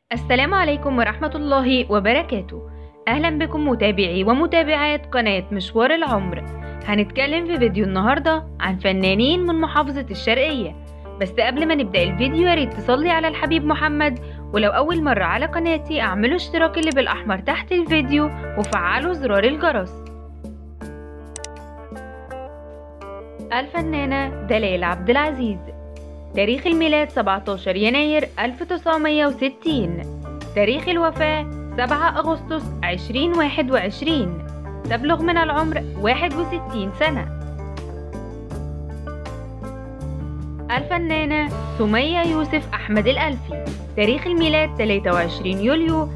السلام عليكم ورحمة الله وبركاته أهلا بكم متابعي ومتابعات قناة مشوار العمر هنتكلم في فيديو النهاردة عن فنانين من محافظة الشرقية بس قبل ما نبدأ الفيديو ياريت تصلي على الحبيب محمد ولو أول مرة على قناتي اعملوا اشتراك اللي بالأحمر تحت الفيديو وفعلوا زرار الجرس الفنانة دلال عبد العزيز تاريخ الميلاد 17 يناير 1960 تاريخ الوفاة 7 أغسطس 2021 تبلغ من العمر 61 سنة الفنانة سمية يوسف أحمد الألفي تاريخ الميلاد 23 يوليو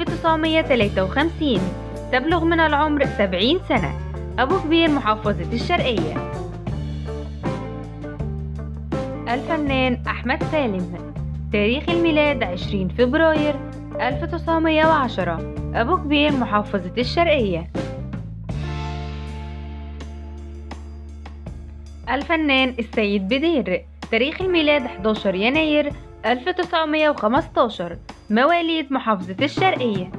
1953 تبلغ من العمر 70 سنة أبو كبير محافظة الشرقية الفنان أحمد سالم تاريخ الميلاد 20 فبراير 1910 أبو كبير محافظة الشرقية الفنان السيد بدير تاريخ الميلاد 11 يناير 1915 مواليد محافظة الشرقية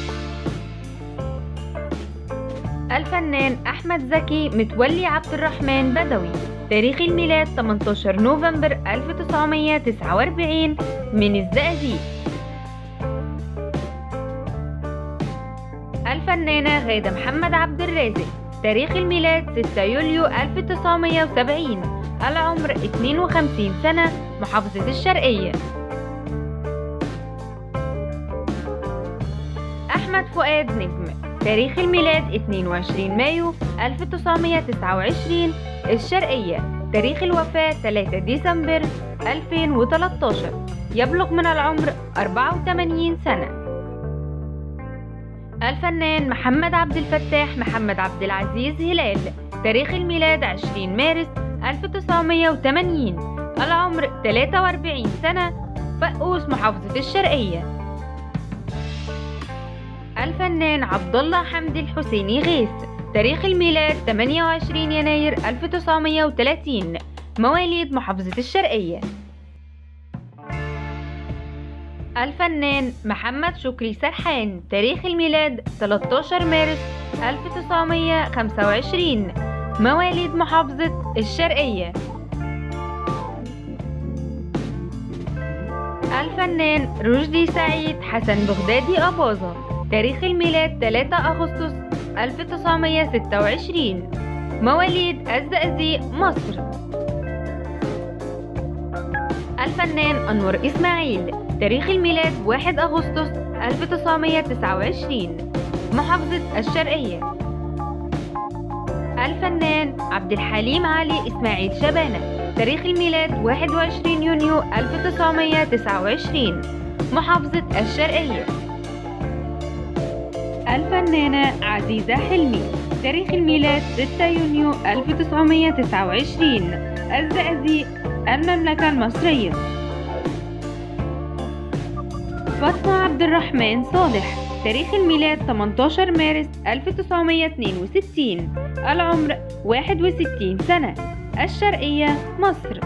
الفنان أحمد زكي متولي عبد الرحمن بدوي تاريخ الميلاد 18 نوفمبر 1949 من الزقازيق الفنانة غادة محمد عبد الرازق تاريخ الميلاد 6 يوليو 1970 العمر 52 سنة محافظة الشرقية أحمد فؤاد نجم تاريخ الميلاد 22 مايو 1929 الشرقية تاريخ الوفاة 3 ديسمبر 2013 يبلغ من العمر 84 سنة الفنان محمد عبد الفتاح محمد عبد العزيز هلال تاريخ الميلاد 20 مارس 1980 العمر 43 سنة فقوس محافظة الشرقية الفنان عبد الله حمدي الحسيني غيث تاريخ الميلاد 28 يناير 1930 مواليد محافظة الشرقية الفنان محمد شكري سرحان تاريخ الميلاد 13 مارس 1925 مواليد محافظة الشرقية الفنان رشدي سعيد حسن بغدادي أباظة تاريخ الميلاد 3 أغسطس 1926 مواليد الزقازيق مصر الفنان أنور إسماعيل تاريخ الميلاد 1 أغسطس 1929 محافظة الشرقية الفنان عبد الحليم علي إسماعيل شبانة تاريخ الميلاد 21 يونيو 1929 محافظة الشرقية الفنانة عزيزة حلمي تاريخ الميلاد 6 يونيو 1929 الزقازيق المملكة المصرية فاطمة عبد الرحمن صالح تاريخ الميلاد 18 مارس 1962 العمر 61 سنة الشرقية مصر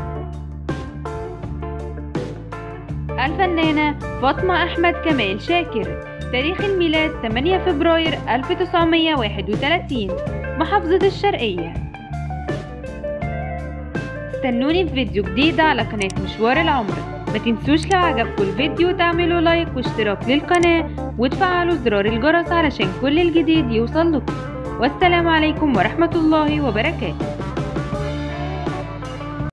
الفنانة فاطمة أحمد كمال شاكر تاريخ الميلاد 8 فبراير 1931 محافظة الشرقية استنوني في فيديو جديد على قناة مشوار العمر ما تنسوش لو عجبكم الفيديو تعملوا لايك واشتراك للقناة وتفعلوا زرار الجرس علشان كل الجديد يوصل لكم والسلام عليكم ورحمة الله وبركاته